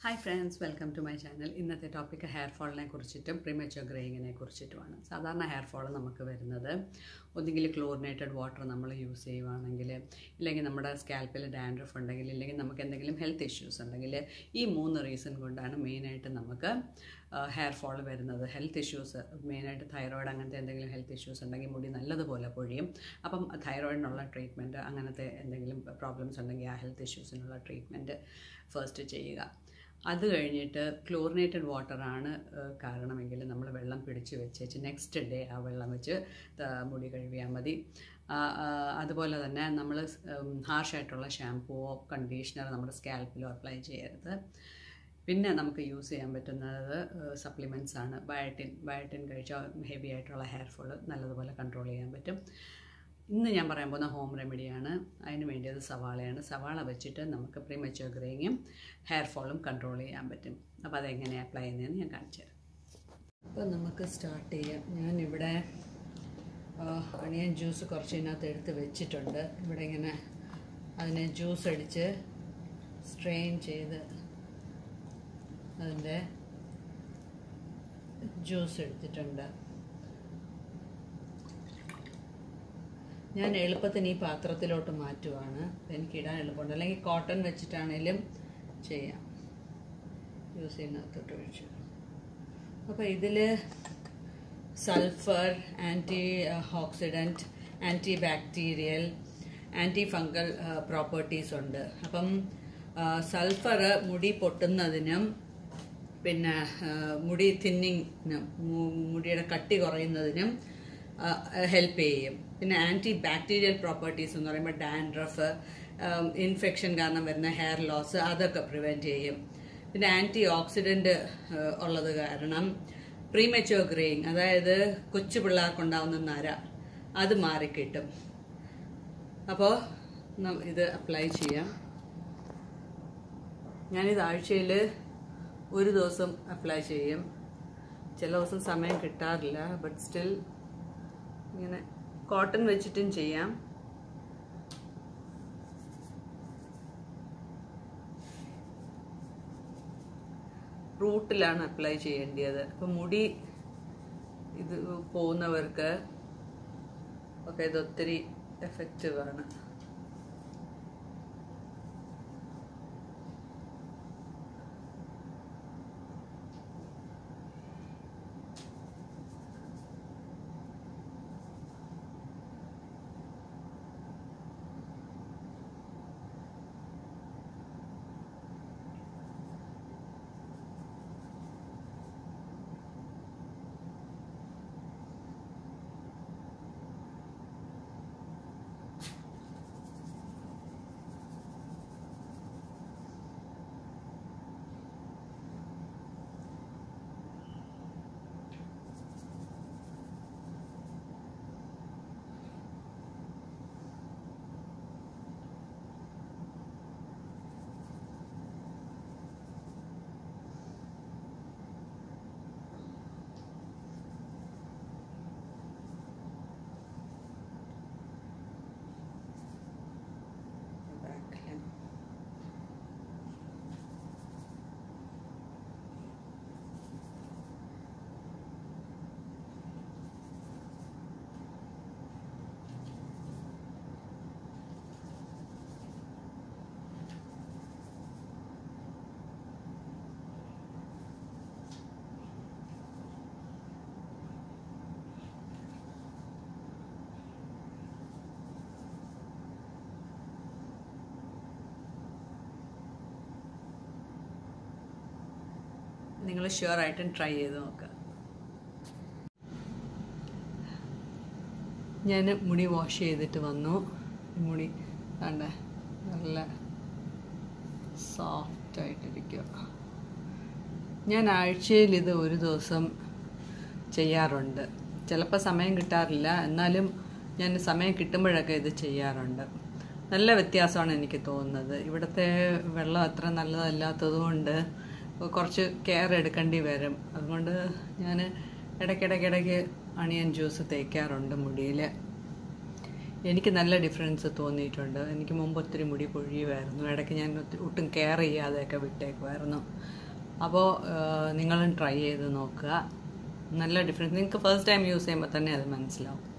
hi friends welcome to my channel ഇന്നത്തെ topic hair ഫോളിനെ കുറിച്ചിട്ടും പ്രിമച്ചുവർ ഗ്രേയിങ്ങിനെ കുറിച്ചിട്ടുമാണ് സാധാരണ ഹെയർ ഫോൾ നമുക്ക് വരുന്നത് ഒന്നുകിൽ ക്ലോറിനേറ്റഡ് വാട്ടർ നമ്മൾ യൂസ് ചെയ്യുവാണെങ്കിൽ ഇല്ലെങ്കിൽ നമ്മുടെ സ്കാൽപ്പിൽ ഡാൻഡ്രഫ് ഉണ്ടെങ്കിൽ ഇല്ലെങ്കിൽ നമുക്ക് എന്തെങ്കിലും ഹെൽത്ത് ഇഷ്യൂസ് ഉണ്ടെങ്കിൽ ഈ മൂന്ന് റീസൺ കൊണ്ടാണ് മെയിനായിട്ട് നമുക്ക് ഹെയർ ഫോൾ വരുന്നത് ഹെൽത്ത് ഇഷ്യൂസ് മെയിനായിട്ട് തൈറോയിഡ് അങ്ങനത്തെ എന്തെങ്കിലും ഹെൽത്ത് ഇഷ്യൂസ് ഉണ്ടെങ്കിൽ മുടി നല്ലതുപോലെ പൊഴിയും അപ്പം തൈറോയിഡിനുള്ള ട്രീറ്റ്മെൻറ്റ് അങ്ങനത്തെ എന്തെങ്കിലും പ്രോബ്ലംസ് ഉണ്ടെങ്കിൽ ആ ഹെൽത്ത് ഇഷ്യൂസിനുള്ള ട്രീറ്റ്മെൻറ്റ് ഫസ്റ്റ് ചെയ്യുക അത് കഴിഞ്ഞിട്ട് ക്ലോറിനേറ്റഡ് വാട്ടറാണ് കാരണമെങ്കിൽ നമ്മൾ വെള്ളം പിടിച്ച് വെച്ചേച്ച് നെക്സ്റ്റ് ഡേ ആ വെള്ളം വെച്ച് മുടി കഴുകിയാൽ മതി അതുപോലെ തന്നെ നമ്മൾ ഹാർഷായിട്ടുള്ള ഷാമ്പുവോ കണ്ടീഷണർ നമ്മുടെ സ്കാൽപ്പിലോ അപ്ലൈ ചെയ്യരുത് പിന്നെ നമുക്ക് യൂസ് ചെയ്യാൻ പറ്റുന്നത് സപ്ലിമെൻറ്റ്സ് ആണ് ബയോട്ടിൻ ബയോട്ടിൻ കഴിച്ചാൽ ഹെവി ആയിട്ടുള്ള ഹെയർ ഫോള് നല്ലതുപോലെ കൺട്രോൾ ചെയ്യാൻ പറ്റും ഇന്ന് ഞാൻ പറയാൻ പോകുന്ന ഹോം റെമഡിയാണ് അതിന് വേണ്ടിയത് സവാളയാണ് സവാള വെച്ചിട്ട് നമുക്ക് പ്രീമച്ചുവർ ഗ്രേയിങ്ങും ഹെയർ ഫോളും കൺട്രോൾ ചെയ്യാൻ പറ്റും അപ്പോൾ അതെങ്ങനെ അപ്ലൈ ചെയ്യുന്നതെന്ന് ഞാൻ കാണിച്ചു തരാം അപ്പോൾ നമുക്ക് സ്റ്റാർട്ട് ചെയ്യാം ഞാനിവിടെ അണിയൻ ജ്യൂസ് കുറച്ച് ഇതിനകത്ത് എടുത്ത് വെച്ചിട്ടുണ്ട് ഇവിടെ ഇങ്ങനെ അതിനെ ജ്യൂസ് അടിച്ച് സ്ട്രെയിൻ ചെയ്ത് അതിൻ്റെ ജ്യൂസ് എടുത്തിട്ടുണ്ട് ഞാൻ എളുപ്പത്തിന് ഈ പാത്രത്തിലോട്ട് മാറ്റുവാണ് എനിക്ക് ഇടാൻ എളുപ്പമുണ്ട് അല്ലെങ്കിൽ കോട്ടൺ വെച്ചിട്ടാണേലും ചെയ്യാം യൂസ് ചെയ്യുന്നകത്തോട്ട് ഒഴിച്ചു അപ്പോൾ ഇതിൽ sulphur antioxidant antibacterial antifungal properties ഉണ്ട് അപ്പം സൾഫർ മുടി പൊട്ടുന്നതിനും പിന്നെ മുടി തിന്നിങ്ങിനും മുടിയുടെ കട്ടി കുറയുന്നതിനും ഹെൽപ്പ് ചെയ്യും പിന്നെ ആൻറ്റി ബാക്ടീരിയൽ പ്രോപ്പർട്ടീസ് എന്ന് പറയുമ്പോൾ ഡാൻഡ്രഫ് ഇൻഫെക്ഷൻ കാരണം വരുന്ന ഹെയർ ലോസ് അതൊക്കെ പ്രിവെൻറ്റ് ചെയ്യും പിന്നെ ആൻറ്റി ഓക്സിഡൻറ്റ് ഉള്ളത് കാരണം പ്രീമച്ചുവർ ഗ്രേയിങ് അതായത് കൊച്ചു പിള്ളേർക്കുണ്ടാവുന്ന നര അത് മാറിക്കിട്ടും അപ്പോൾ ഇത് അപ്ലൈ ചെയ്യാം ഞാനിത് ആഴ്ചയിൽ ഒരു ദിവസം അപ്ലൈ ചെയ്യും ചില ദിവസം സമയം കിട്ടാറില്ല ബട്ട് സ്റ്റിൽ ഇങ്ങനെ കോട്ടൺ വെച്ചിട്ടും ചെയ്യാം റൂട്ടിലാണ് അപ്ലൈ ചെയ്യേണ്ടത് അപ്പം മുടി ഇത് പോകുന്നവർക്ക് ഒക്കെ ഇത് ഒത്തിരി എഫക്റ്റീവ് ആണ് നിങ്ങൾ ഷുവറായിട്ടും ട്രൈ ചെയ്ത് നോക്കുക ഞാൻ മുടി വാഷ് ചെയ്തിട്ട് വന്നു മുടി കണ്ട നല്ല സോഫ്റ്റായിട്ടിരിക്കുക ഞാൻ ആഴ്ചയിൽ ഇത് ഒരു ദിവസം ചെയ്യാറുണ്ട് ചിലപ്പോൾ സമയം കിട്ടാറില്ല എന്നാലും ഞാൻ സമയം കിട്ടുമ്പോഴൊക്കെ ഇത് ചെയ്യാറുണ്ട് നല്ല വ്യത്യാസമാണ് എനിക്ക് തോന്നുന്നത് ഇവിടുത്തെ വെള്ളം അത്ര നല്ലതല്ലാത്തതുകൊണ്ട് കുറച്ച് കെയർ എടുക്കേണ്ടി വരും അതുകൊണ്ട് ഞാൻ ഇടയ്ക്കിടയ്ക്കിടയ്ക്ക് അണിയൻ ജ്യൂസ് തേക്കാറുണ്ട് മുടിയിൽ എനിക്ക് നല്ല ഡിഫറൻസ് തോന്നിയിട്ടുണ്ട് എനിക്ക് മുമ്പ് ഒത്തിരി മുടി പൊഴിയുമായിരുന്നു ഇടയ്ക്ക് ഞാൻ ഒത്തിരി ഒട്ടും കെയർ ചെയ്യാതെയൊക്കെ വിട്ടേക്കുമായിരുന്നു അപ്പോൾ നിങ്ങളും ട്രൈ ചെയ്ത് നോക്കുക നല്ല ഡിഫറൻസ് നിങ്ങൾക്ക് ഫസ്റ്റ് ടൈം യൂസ് ചെയ്യുമ്പോൾ തന്നെ അത് മനസ്സിലാവും